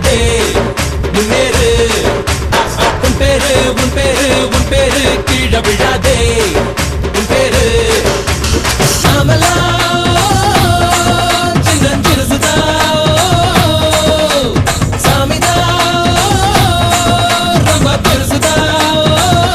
விடாதே முன்னேறு அ, அ, உன் பேரு உன் பேரு உன் பேரு கீழே விடாதே உன் பேரு நாமெல்லாம் சின்னஞ்சிறுசுதான் சாமிதான் ரொம்ப பெருசுதான்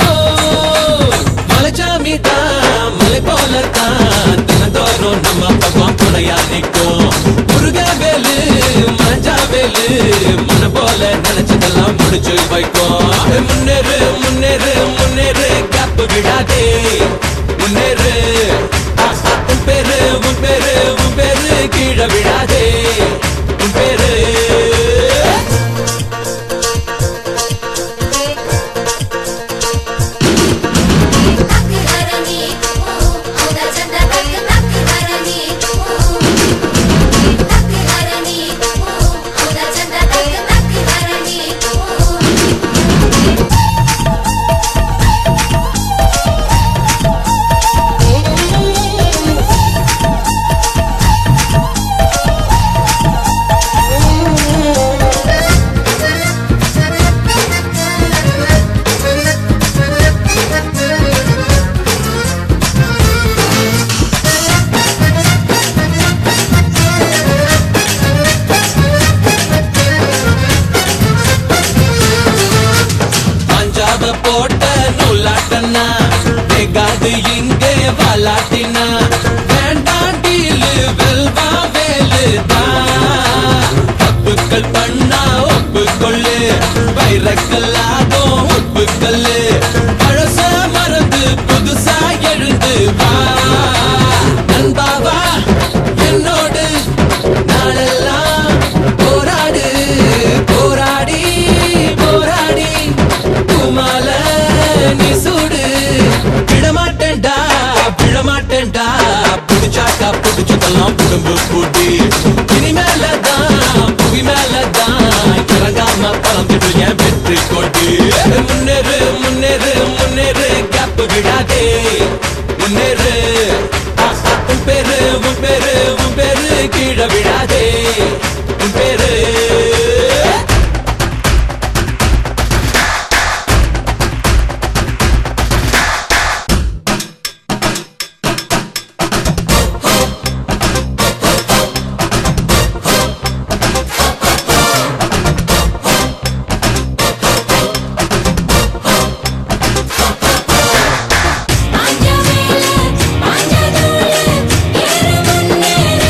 மலைச்சாமிதான் மலை போலத்தான் தினந்தோறும் நம்ம பக்கம் துணையா நிற்கும் முருகவேலு மஞ்சாவேலு மன போல நினைச்சதெல்லாம் முடிச்சு வைக்கும் முன்னேறு முன்னேறு முன்னேறு கப்பு விடாதே முன்னேறு ஆ, ஆ, உன் பேரு உன் பேரு உன் பேரு கீழே விடாதே உன் பேரு தக்கு ஹரணி அந்த சந்த தக்கு தக்கு ஹரணி தக்கு ஹரணி அந்த சந்த தக்கு தக்கு ஹரணி பஞ்சாப போட்ட நூலாட்டனா வெகாது இங்கே வாலாட்டினா வேண்டாம் டீலு வெல்வா வேலு தான் தப்புக்கள் பண்ணா ஒப்புக்கொள்ளு வைரக்கல்லாகும் ஒப்புக்கல்லு பழச மறந்து புதுசா எழுந்து வா நண்பாவா என்னோடு நாளெல்லாம் போராடு போராடி போராடி குமால நீ சூடு விடமாட்டேன்டா விடமாட்டேன்டா புடிச்சாக்கா புடிச்சதெல்லாம் புடும்பு பூட்டி இனிமேலதான் புவி மேலதான் இறங்காம பறந்துடு என் வெற்றி கொண்டு முன்னேறு முன்னேறு முன்னேறு கப்பு விடாதே முன்னேறு ஆ, ஆ, உன் பேரு உன் பேரு உன் பேரு கீழே விடாதே உன் பேரு ஆஞ்சவேல ஆஞ்சதூல ஏறு முன்னேறு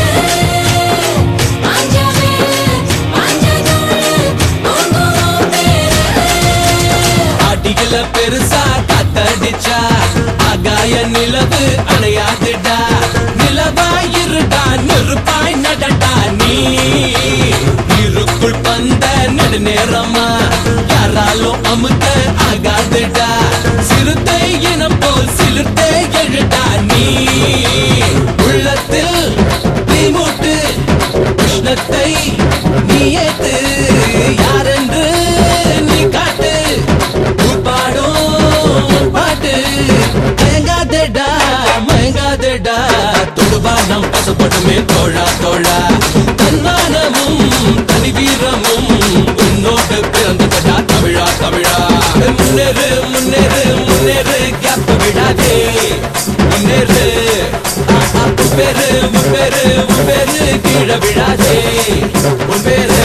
ஆஞ்சவேல ஆஞ்சதூல ஓங்கோ பேரு அடிகள பெருசா காத்தடிச்சா ஆகாய நிலவு அணையாதுடா நிலவாயிருடா நெருப்பாய் நடடா நீ நீருக்குள் பந்த நெடுநேரமா யாராலும் அமுத்த ஆகாதுடா சிறுத்தை இனம் போல் சிலிர்த்தே எழுடா நீ உள்ளத்தில் நீ மூட்டு உஷ்ணத்தை நீ ஏத்து யாரென்று நீ காட்டு ஊர் பாடும் பாட்டு மயங்காதடா மயங்காதடா தொடுவானம் பசப்படுமே தோழா தோழா தன்மானமும் தனி வீரமும் உன்னோடு பிறந்ததடா தமிழா தமிழா முன்னேறு முன்னேறு முன்னேறு கேப் விடாதே முன்னேறு ஆ, ஆ, உன் பேரு உன் பேரு உன் பேரு கீழே விடாதே உன் பேரு